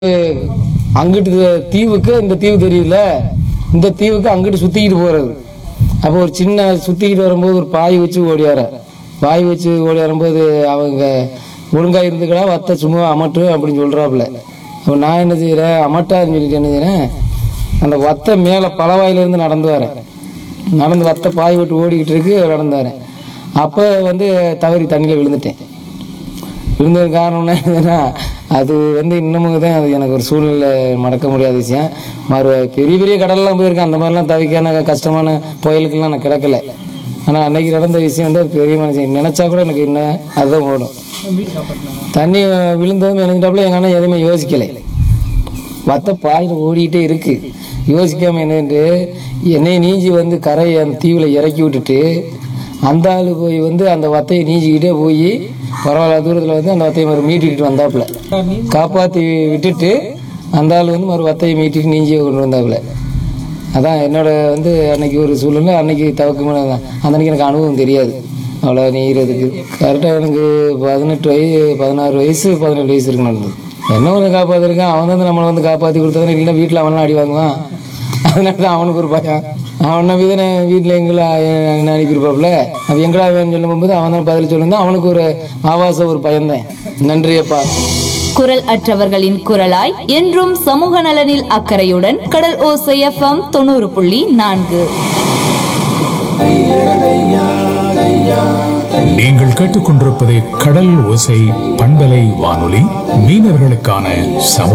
அங்கிட்டு தீவுக்கு இந்த தீவு தெரியுதுல இந்த தீவுக்கு அங்கிட்டு சுத்திக்கிட்டு போறது அப்போ ஒரு சின்ன சுத்திக்கிட்டு வரும்போது ஒரு பாய் வச்சு ஓடி வர பாய் வச்சு ஓடி வரும்போது அவங்க ஒழுங்கா இருந்துக்கடா வத்த சும்மா அமட்டு அப்படின்னு சொல்றாப்புல அப்போ நான் என்ன செய்யறேன் அமட்டான்னு சொல்லிட்டு என்ன செய்யறேன் அந்த வத்த மேலே பலவாயிலிருந்து நடந்து வரேன் நடந்து வத்த பாய் விட்டு ஓடிக்கிட்டு இருக்கு நடந்து வரேன் அப்போ வந்து தவறி தண்ணியில் விழுந்துட்டேன் விழுந்தது காரணம் என்னன்னா அது வந்து இன்னமும் தான் அது எனக்கு ஒரு சூழ்நிலை மறக்க முடியாத விஷயம் மறு பெரிய பெரிய கடல்லாம் போயிருக்கேன் அந்த மாதிரிலாம் தவிக்கான கஷ்டமான புயலுக்கெல்லாம் நான் கிடக்கல ஆனால் அன்னைக்கு நடந்த விஷயம் வந்து அது பெரிய மனுஷன் நினச்சா கூட எனக்கு என்ன அதுதான் ஓடும் தண்ணி விழுந்ததும் நினைஞ்சிட்டாப்புல எங்கள் அண்ணன் எதுவுமே யோசிக்கலை வத்த பாயில் ஓடிக்கிட்டே இருக்கு யோசிக்காம என்னன்ட்டு என்னை நீஞ்சி வந்து கரையை அந்த தீவில் இறக்கி விட்டுட்டு அந்த ஆள் போய் வந்து அந்த வத்தையை நீஞ்சிக்கிட்டே போய் பரவாயில்ல தூரத்தில் வந்து அந்த வத்தையை மறு மீட்டிக்கிட்டு வந்தாப்புல காப்பாற்றி விட்டுட்டு அந்த ஆள் வந்து மறு வத்தையை மீட்டிட்டு நீஞ்சி கொண்டு வந்தாப்புல அதான் என்னோட வந்து அன்னைக்கு ஒரு சூழ்நிலை அன்னைக்கு தவக்கு மேலே தான் அந்த அன்னைக்கு எனக்கு அனுபவம் தெரியாது அவ்வளோ நீகிறதுக்கு கரெக்டாக எனக்கு பதினெட்டு வயசு பதினாறு வயசு பதினெட்டு வயசு இருக்கு நடந்தது என்ன கொஞ்சம் காப்பாற்றிருக்கான் அவன் வந்து நம்மளை வந்து காப்பாற்றி கொடுத்தவன் இல்லைன்னா வீட்டில் அவன்லாம் அடி வாங்குவான் அதனால தான் அவனுக்கு ஒரு பயம் அவன் நம்பி தானே வீட்டில் எங்களை என்ன அனுப்பியிருப்பாப்புல அவன் எங்கடா வேணும்னு சொல்லும்போது அவன் தான் பதில் சொல்லியிருந்தான் அவனுக்கு ஒரு ஆபாச ஒரு பயம்தான் நன்றி அப்பா குரல் அற்றவர்களின் குரலாய் என்றும் சமூக நலனில் அக்கறையுடன் கடல் ஓசை எஃப்எம் தொண்ணூறு புள்ளி நான்கு நீங்கள் கேட்டுக்கொண்டிருப்பது கடல் ஓசை பண்பலை வானொலி மீனவர்களுக்கான சமூக